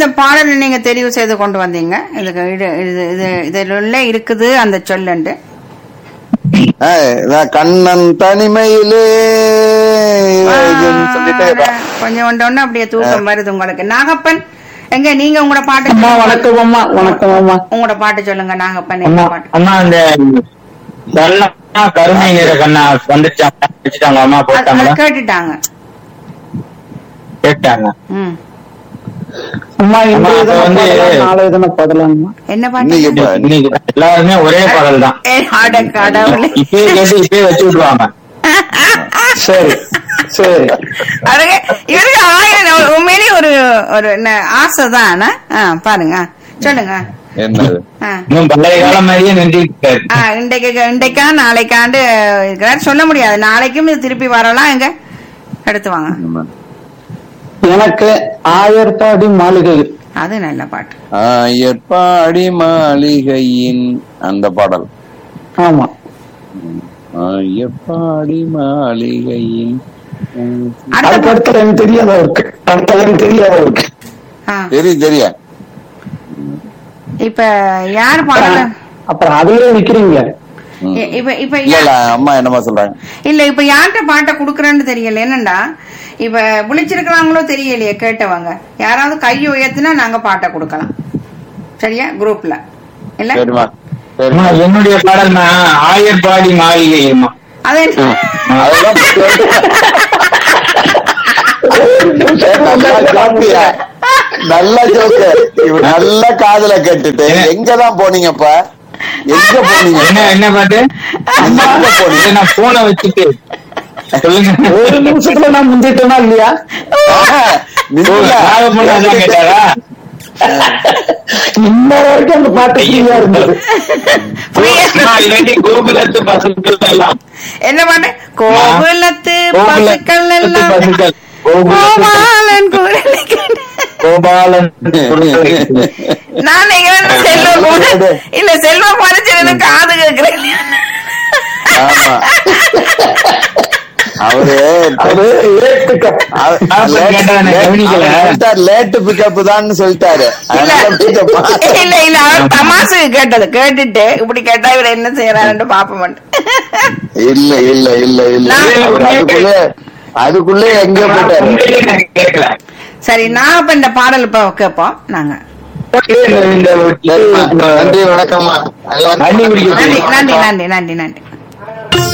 இந்த பாடலை நீங்க தெரிவு செய்து கொண்டு வந்தீங்க இதுக்கு இது இது இது இதுல இருக்குது அந்த சொல்லுண்டு ஆ, இதான் கண்ணன் தனிமையிலே இதுன்னு சொல்லிட்டு கொஞ்சம் ஒன்று அப்படியே தூக்கம் வருது உங்களுக்கு நாகப்பன் எங்க நீங்க உங்களோட பாட்டு அம்மா வணக்கம் அம்மா வணக்கம் அம்மா உங்களோட பாட்டு சொல்லுங்க நாகப்பன் அம்மா என்ன பாட்டு அம்மா அந்த கண்ணா கருமை நிற கண்ணா வந்துருச்சாங்க வச்சுட்டாங்க அம்மா அது- போட்டாங்களா அது கேட்டுட்டாங்க கேட்டாங்க ம் அம்மா இன்றைய இப்ப தினம் வந்து பாடலாம், நாளைய தினம் பாடலாம்மா என்ன பாட்டு இன்னைக்கு இப்ப இன்னைக்கு எல்லாருமே ஒரே பாடல் தான் ஏ, அட கடவுளே இப்பயே கேட்டு இப்பயே வச்சு விடுவாங்க சரி சரி அதுக்கு இவருக்கு ஆயிரம் உண்மையிலேயே ஒரு ஒரு என்ன ஆசைதான் ஆ, பாருங்க ஆ, சொல்லுங்க என்னது ஆ. இன்னும் பழைய காலம் மாதிரியே நின்று இருக்காரு ஆ, இன்றைக்கு இன்றைக்கா நாளைக்காண்டு இருக்கிறார் சொல்ல முடியாது நாளைக்கும் இது திருப்பி வரலாம் எங்க எடுத்து வாங்க எனக்கு ஆயிரத்தாடி மாளிகை அது நல்ல பாட்டு ஆயற்பாடி மாளிகையின் அந்த பாடல் ஆமா ஆயப்பாடி மாளிகையின் ம், அடுத்த அதுக்கு அடுத்த எனக்கு தெரியாத அவருக்கு அடுத்த எனக்கு தெரியாத அவருக்கு ஆ, தெரியும் தெரியும் இப்ப யார் பாடல அப்புறம் அதுலயே நிக்கிறீங்க ம். இ- இப்ப இப்ப இல்ல யா- இல்ல அம்மா என்னமா சொல்றாங்க இல்ல இப்ப யார்கிட்ட பாட்டை குடுக்கறேன்னு தெரியல என்னண்டா இப்ப விழிச்சிருக்கிறாங்களோ தெரியலையே கேட்டவங்க யாராவது கையை உயர்த்தினா நாங்க பாட்டை கொடுக்கலாம் சரியா குரூப்ல இல்ல சரிம்மா சரி அம்மா என்னுடைய பாடல்னா ஆயர்பாடி மாளிகை அம்மா அது என்ன? அதெல்லாம் நல்லா ஜோக்கியா. நல்ல ஜோக்கு இவ நல்ல காதுல கேட்டுட்டு எங்கதான் போனீங்கப்பா எங்க போனீங்க என்ன என்ன பாட்டு எங்க போனீங்க இதை நான் போனை வச்சுட்டு சொல்லுங்க ஒரு நிமிஷத்துல நான் முந்திட்டேனா இல்லையா ஆஹா, ஓ, நில்லுங்க. நாகப்பண்ண அதான் கேட்டாரா இன்ன வரைக்கும் அந்த பாட்டு ஃப்ரீயா இருந்தது அம்மா, இல்லாட்டி கோகுலத்து பசுக்கள் எல்லாம் என்ன பாட்டு கோகுலத்து பசுக்கள் எல்லாம் பசுக்கள் கோகுலத்து கோபாலன் குரலை கேட்டு. கோபாலன் நான் நினைக்கிறேன் செல்வ போன இல்ல செல்வ பறிச்சு காது கேட்கிறேன் ஆமா அவரு அது ஏத்துக்க நாகப்பன் கேட்டவனை கவனிக்கல. லேட்டு பிக்கப் தான் சொல்லிட்டாரு இல்ல அதனால pick up. இல்ல இல்ல அவர் தமாசு கேட்டது கேட்டுட்டு இப்படி கேட்டா இவர் என்ன செய்யறாருன்னு பாப்ப மாட்டேன் இல்ல இல்ல இல்ல இல்ல நான் அவரு அதுக்குள்ள அதுக்குள்ளே எங்க போட்டாரு கேட்கல சரி நான் இப்ப இந்த பாடல் இப்ப கேட்போம் நாங்க இந்த நன்றி வணக்கம்மா தண்ணி குடிக்க நன்றி தெரியும். நன்றி நன்றி நன்றி நன்றி